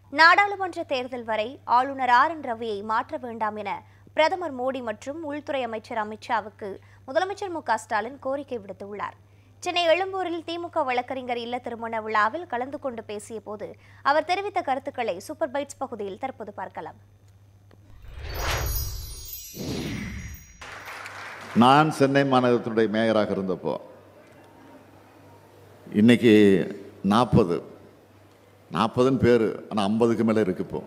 நாடாளுமன்ற தேர்தல் வரை ஆளுநர் ஆர் என் ரவியை மாற்ற வேண்டாம் என பிரதமர் மோடி மற்றும் உள்துறை அமைச்சர் அமித்ஷாவுக்கு முதலமைச்சர் மு க ஸ்டாலின் கோரிக்கை விடுத்துள்ளார் சென்னை எழும்பூரில் திமுக வழக்கறிஞர் இல்ல திருமண விழாவில் கலந்து கொண்டு பேசிய போது அவர் தெரிவித்த கருத்துக்களை சூப்பர் பைட்ஸ் பகுதியில் தற்போது பார்க்கலாம் நான் சென்னை மாநகரத்தினுடைய மேயராக இருந்தப்போ இன்னைக்கு நாற்பது நாற்பதுன்னு பேர் ஆனால் ஐம்பதுக்கு மேலே இருக்கு இப்போ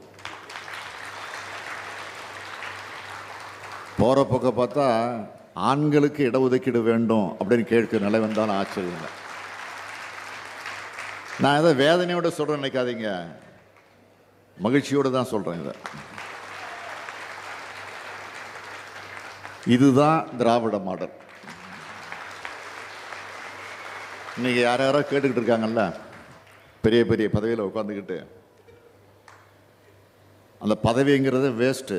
போகிற பக்கம் பார்த்தா ஆண்களுக்கு இடஒதுக்கீடு வேண்டும் அப்படின்னு கேட்கிற நிலை வந்தாலும் ஆச்சரியம் இல்லை நான் எதை வேதனையோட சொல்கிறேன் நினைக்காதீங்க மகிழ்ச்சியோடு தான் சொல்கிறேன் இதை இதுதான் திராவிட மாடல் இன்னைக்கு யார் யாரோ கேட்டுக்கிட்டு இருக்காங்கல்ல பெரிய பெரிய பதவியில் உட்காந்துக்கிட்டு அந்த பதவிங்கிறது வேஸ்ட்டு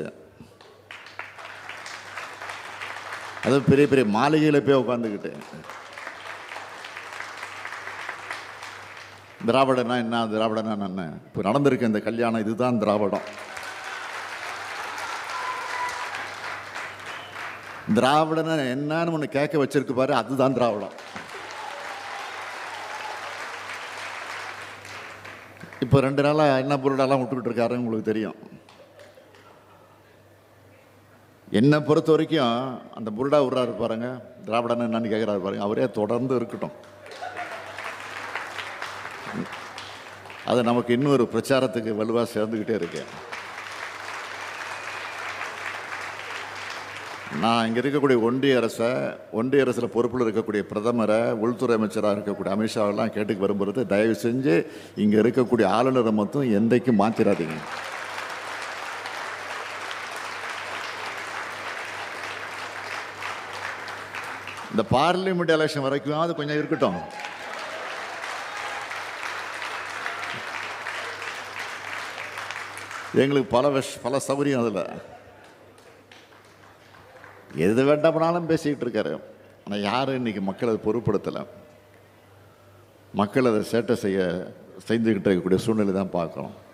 அது பெரிய பெரிய மாளிகையில் போய் உட்காந்துக்கிட்டு திராவிடனா என்ன திராவிடனா என்ன இப்போ நடந்திருக்க இந்த கல்யாணம் இதுதான் திராவிடம் திராவிடனா என்னன்னு ஒன்று கேட்க வச்சிருக்கு பாரு அதுதான் திராவிடம் இப்போ ரெண்டு நாளாக என்ன பொருளெல்லாம் விட்டுக்கிட்டு இருக்காருன்னு உங்களுக்கு தெரியும் என்னை பொறுத்த வரைக்கும் அந்த புருடா விட்றாரு பாருங்க திராவிடன் என்னன்னு கேட்குறாரு பாருங்க அவரே தொடர்ந்து இருக்கட்டும் அது நமக்கு இன்னொரு பிரச்சாரத்துக்கு வலுவாக சேர்ந்துக்கிட்டே இருக்கேன் நான் இங்கே இருக்கக்கூடிய ஒன்றிய அரசை ஒன்றிய அரசில் பொறுப்பில் இருக்கக்கூடிய பிரதமரை உள்துறை அமைச்சராக இருக்கக்கூடிய அமித்ஷாவெல்லாம் கேட்டுக்கு வரும்போது தயவு செஞ்சு இங்கே இருக்கக்கூடிய ஆளுநரை மட்டும் எந்தைக்கும் மாற்றிடாதீங்க இந்த பார்லிமெண்ட் எலெக்ஷன் வரைக்கும் அது கொஞ்சம் இருக்கட்டும் எங்களுக்கு பல விஷ் பல சௌகரியம் அதில் எது வேண்டாம்னாலும் பேசிக்கிட்டு இருக்காரு ஆனால் யாரும் இன்னைக்கு மக்கள் அதை பொருட்படுத்தலை மக்கள் அதை சேட்டை செய்ய செய்துக்கிட்டு இருக்கக்கூடிய சூழ்நிலை தான் பார்க்குறோம்